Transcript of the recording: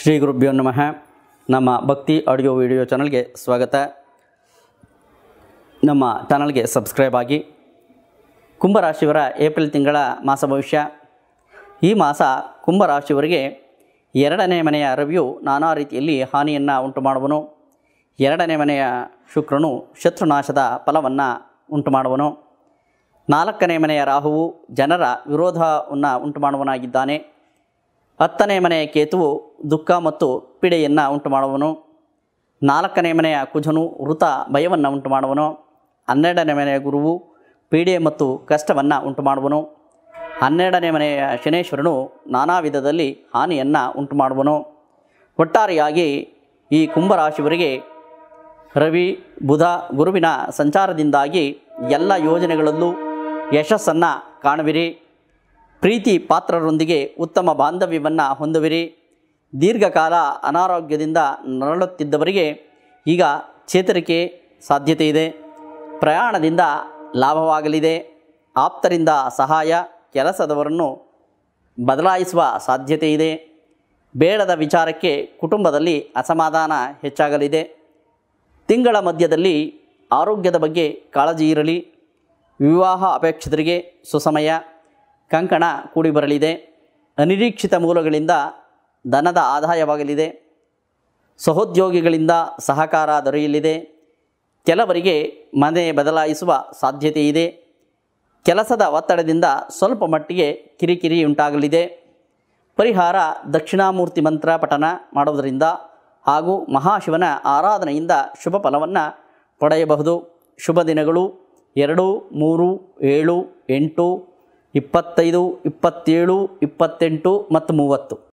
ಶ್ರೀ ಗುರುಭ್ಯೋ ನಮಃ ನಮ್ಮ ಭಕ್ತಿ ಆಡಿಯೋ ವಿಡಿಯೋ ಚಾನಲ್ಗೆ ಸ್ವಾಗತ ನಮ್ಮ ಚಾನಲ್ಗೆ ಸಬ್ಸ್ಕ್ರೈಬ್ ಆಗಿ ಕುಂಭರಾಶಿಯವರ ಏಪ್ರಿಲ್ ತಿಂಗಳ ಮಾಸ ಭವಿಷ್ಯ ಈ ಮಾಸ ಕುಂಭರಾಶಿಯವರಿಗೆ ಎರಡನೇ ಮನೆಯ ರವಿಯು ನಾನಾ ರೀತಿಯಲ್ಲಿ ಹಾನಿಯನ್ನು ಉಂಟು ಮಾಡುವನು ಎರಡನೇ ಮನೆಯ ಶುಕ್ರನು ಶತ್ರುನಾಶದ ಫಲವನ್ನು ಉಂಟು ಮಾಡುವನು ನಾಲ್ಕನೇ ಮನೆಯ ರಾಹುವು ಜನರ ವಿರೋಧವನ್ನು ಉಂಟು ಮಾಡುವನಾಗಿದ್ದಾನೆ ಹತ್ತನೇ ಮನೆಯ ಕೇತುವು ದುಃಖ ಮತ್ತು ಪೀಡೆಯನ್ನು ಉಂಟು ಮಾಡುವನು ನಾಲ್ಕನೇ ಮನೆಯ ಕುಜನು ವೃತ ಭಯವನ್ನು ಉಂಟು ಮಾಡುವನು ಹನ್ನೆರಡನೇ ಮನೆಯ ಗುರುವು ಪೀಡೆ ಮತ್ತು ಕಷ್ಟವನ್ನು ಉಂಟು ಮಾಡುವನು ಹನ್ನೆರಡನೇ ಮನೆಯ ಶನೇಶ್ವರನು ನಾನಾ ವಿಧದಲ್ಲಿ ಹಾನಿಯನ್ನು ಉಂಟು ಮಾಡುವನು ಒಟ್ಟಾರೆಯಾಗಿ ಈ ಕುಂಭರಾಶಿಯವರಿಗೆ ರವಿ ಬುಧ ಗುರುವಿನ ಸಂಚಾರದಿಂದಾಗಿ ಎಲ್ಲ ಯೋಜನೆಗಳಲ್ಲೂ ಯಶಸ್ಸನ್ನು ಕಾಣುವಿರಿ ಪ್ರೀತಿ ಪಾತ್ರರೊಂದಿಗೆ ಉತ್ತಮ ಬಾಂಧವ್ಯವನ್ನು ಹೊಂದುವಿರಿ ದೀರ್ಘಕಾಲ ಅನಾರೋಗ್ಯದಿಂದ ನರಳುತ್ತಿದ್ದವರಿಗೆ ಈಗ ಚೇತರಿಕೆ ಸಾಧ್ಯತೆ ಇದೆ ಪ್ರಯಾಣದಿಂದ ಲಾಭವಾಗಲಿದೆ ಆಪ್ತರಿಂದ ಸಹಾಯ ಕೆಲಸದವರನ್ನು ಬದಲಾಯಿಸುವ ಸಾಧ್ಯತೆ ಇದೆ ಬೇಡದ ವಿಚಾರಕ್ಕೆ ಕುಟುಂಬದಲ್ಲಿ ಅಸಮಾಧಾನ ಹೆಚ್ಚಾಗಲಿದೆ ತಿಂಗಳ ಮಧ್ಯದಲ್ಲಿ ಆರೋಗ್ಯದ ಬಗ್ಗೆ ಕಾಳಜಿ ಇರಲಿ ವಿವಾಹ ಅಪೇಕ್ಷಿತರಿಗೆ ಸುಸಮಯ ಕಂಕಣ ಕೂಡಿ ಬರಲಿದೆ ಅನಿರೀಕ್ಷಿತ ಮೂಲಗಳಿಂದ ಧನದ ಆದಾಯವಾಗಲಿದೆ ಸಹೋದ್ಯೋಗಿಗಳಿಂದ ಸಹಕಾರ ದೊರೆಯಲಿದೆ ಕೆಲವರಿಗೆ ಮನೆ ಬದಲಾಯಿಸುವ ಸಾಧ್ಯತೆ ಇದೆ ಕೆಲಸದ ಒತ್ತಡದಿಂದ ಸ್ವಲ್ಪ ಮಟ್ಟಿಗೆ ಕಿರಿಕಿರಿ ಉಂಟಾಗಲಿದೆ ಪರಿಹಾರ ದಕ್ಷಿಣಾಮೂರ್ತಿ ಮಂತ್ರ ಪಠನ ಮಾಡುವುದರಿಂದ ಹಾಗೂ ಮಹಾಶಿವನ ಆರಾಧನೆಯಿಂದ ಶುಭ ಫಲವನ್ನು ಪಡೆಯಬಹುದು ಶುಭ ದಿನಗಳು ಎರಡು ಮೂರು ಏಳು ಎಂಟು ಇಪ್ಪತ್ತೈದು ಇಪ್ಪತ್ತೇಳು ಇಪ್ಪತ್ತೆಂಟು ಮತ್ತು ಮೂವತ್ತು